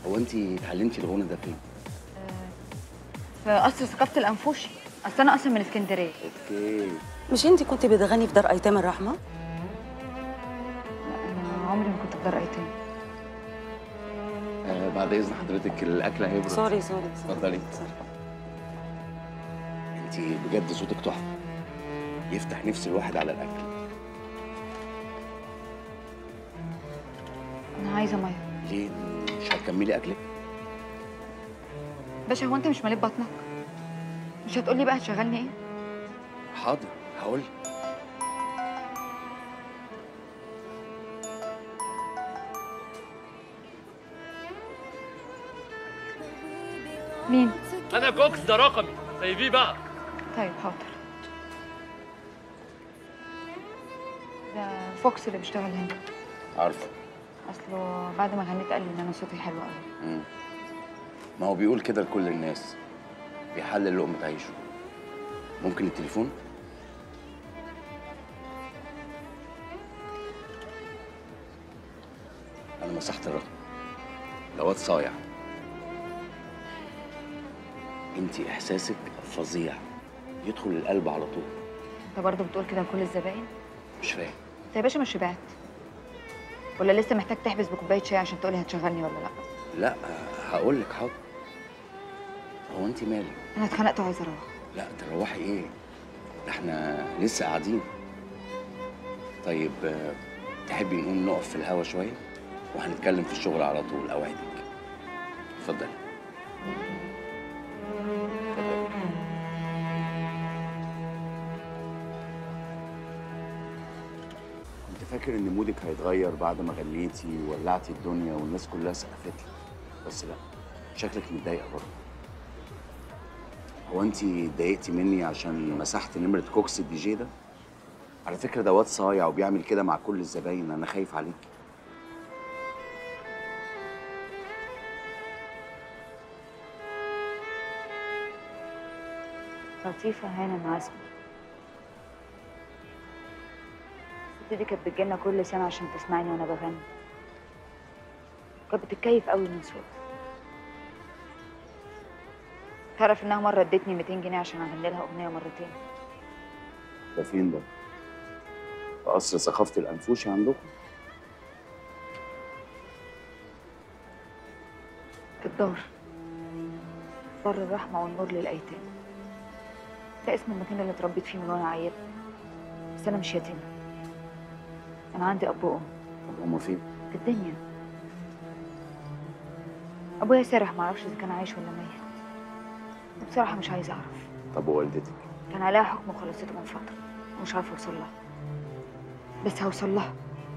هو انت اتعلمتي الغنى ده فين؟ في قصر ثقافه الانفوشي اصل انا اصلا من اسكندريه اوكي مش انت كنت بتغني في دار ايتام الرحمه لا انا عمري ما كنت في دار ايتام آه بعد اذن حضرتك الاكل هيبرد سوري سوري اتفضلي انت بجد صوتك تحفه يفتح نفس الواحد على الاكل انا عايزه ميه ليه مش هتكملي اكلك؟ باشا هو انت مش مالي بطنك مش هتقولي بقى هتشغلني ايه حاضر هقول مين انا كوكس ده رقمي سايبيه بقى طيب حاضر ده فوكس اللي بيشتغل هنا عارفه اصله بعد ما غنيت قال لي ان انا صوتي حلو قوي مم. ما هو بيقول كده لكل الناس بيحلل لقمة عيشه ممكن التليفون؟ أنا مسحت الرقم ده واد صايع انت إحساسك فظيع يدخل القلب على طول انت برضه بتقول كده لكل الزباين مش فاهم انت يا باشا مش شبعت ولا لسه محتاج تحبس بكوبايه شاي عشان تقولي هتشغلني ولا لا لا هقول لك حاضر هو انت مالك انا اتخنقت وعايزه اروح لا تروحي ايه ده احنا لسه قاعدين طيب آه، تحبي نقوم نقف في الهوا شويه وهنتكلم في الشغل على طول اوعدك اتفضلي اتفضلي. كنت فاكر ان مودك هيتغير بعد ما غنيتي وولعتي الدنيا والناس كلها سقفت لك بس لا شكلك متضايقه برضه هو انت اتضايقتي مني عشان مسحت نمره كوكس الدي جي ده على فكره ده واد صايع وبيعمل كده مع كل الزباين انا خايف عليك لطيفه هانم عزمي الست دي كانت بتجيلنا كل سنه عشان تسمعني وانا بغني كانت بتتكيف قوي من صوتي تعرف انها مره ادتني 200 جنيه عشان اغني لها اغنيه مرتين ده فين ده؟ في قصر ثقافه الانفوشي عندكم؟ في الدار دار الرحمة والنور للأيتام ده اسم المكان اللي اتربيت فيه من وأنا عيلة بس أنا مش يتيمة أنا عندي أب وأم طب هما فين؟ في الدنيا أبويا سرح معرفش إذا كان عايش ولا ميت بصراحة مش عايزة أعرف طب ووالدتك؟ كان عليها حكم وخلصته من فترة ومش عارفة أوصل لها بس هوصل لها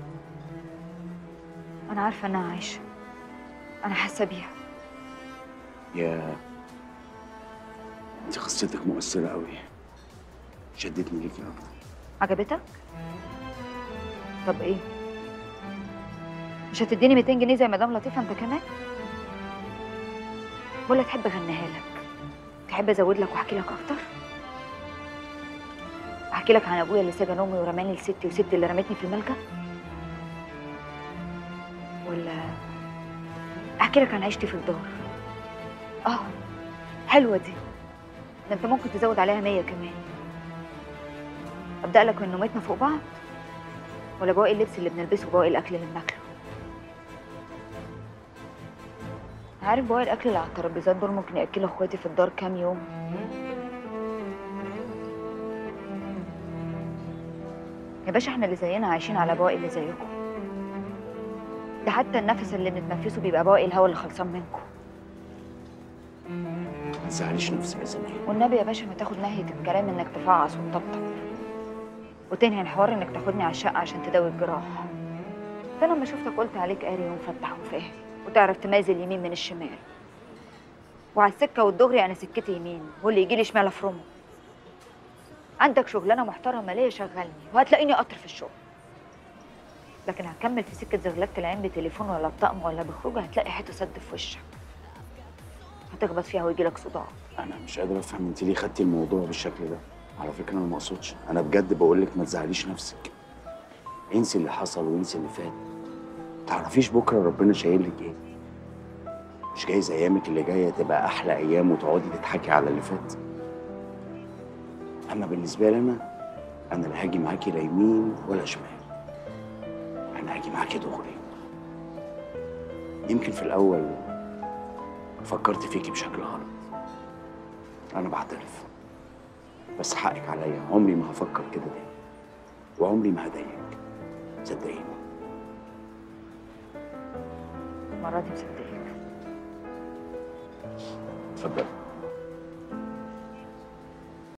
أنا عارفة إنها عايشة أنا حاسة بيها يا انت قصتك مؤثره قوي شدتني ليكي اكتر عجبتك؟ طب ايه؟ مش هتديني 200 جنيه زي مدام لطيفه انت كمان؟ ولا تحب اغنيها لك؟ تحب ازود لك واحكي لك اكتر؟ احكي لك عن ابويا اللي سجن امي ورماني لستي وستي اللي رمتني في الملجأ؟ ولا احكي لك عن عيشتي في الدار؟ اه حلوه دي ده انت ممكن تزود عليها 100 كمان ابدا لك من نومتنا فوق بعض ولا بواقي اللبس اللي بنلبسه وبواقي الاكل اللي بناكله عارف بواقي الاكل اللي على الترابيزات دول ممكن ياكلوا اخواتي في الدار كام يوم يا باشا احنا اللي زينا عايشين على بواقي اللي زيكم ده حتى النفس اللي بنتنفسه بيبقى بواقي الهوا اللي خلصان منكم ما تزعليش نفسك يا سمير والنبي يا باشا ما تاخد ناحية الكلام انك تفعص وتطبطب وتنهي الحوار انك تاخدني على الشقة عشان تداوي الجراح ده انا لما شفتك قلت عليك قاري ومفتح وفاهم وتعرف تميز اليمين من الشمال وعلى السكة والدغري انا سكتي يمين واللي يجي لي شمال افرمه عندك شغلانة محترمة ليه شغلني وهتلاقيني قطر في الشغل لكن هكمل في سكة زغللة العين بتليفون ولا بطقم ولا بخروجه هتلاقي حتة سد في وشك هتخبط فيها ويجي لك صداع انا مش قادر افهم انت ليه خدتي الموضوع بالشكل ده على فكره انا ما اقصدش انا بجد بقول لك ما تزعليش نفسك انسي اللي حصل وانسي اللي فات تعرفيش بكره ربنا شايل لك ايه مش جايز ايامك اللي جايه تبقى احلى ايام وتقعدي تضحكي على اللي فات اما بالنسبه لي انا انا لا هاجي معاكي لا يمين ولا شمال انا هاجي معاكي دغري يمكن في الاول فكرت فيكي بشكل غلط انا بعترف بس حقك عليا عمري ما هفكر كده تاني وعمري ما هضايقك صدقيني المره دي مصدقك اتفضل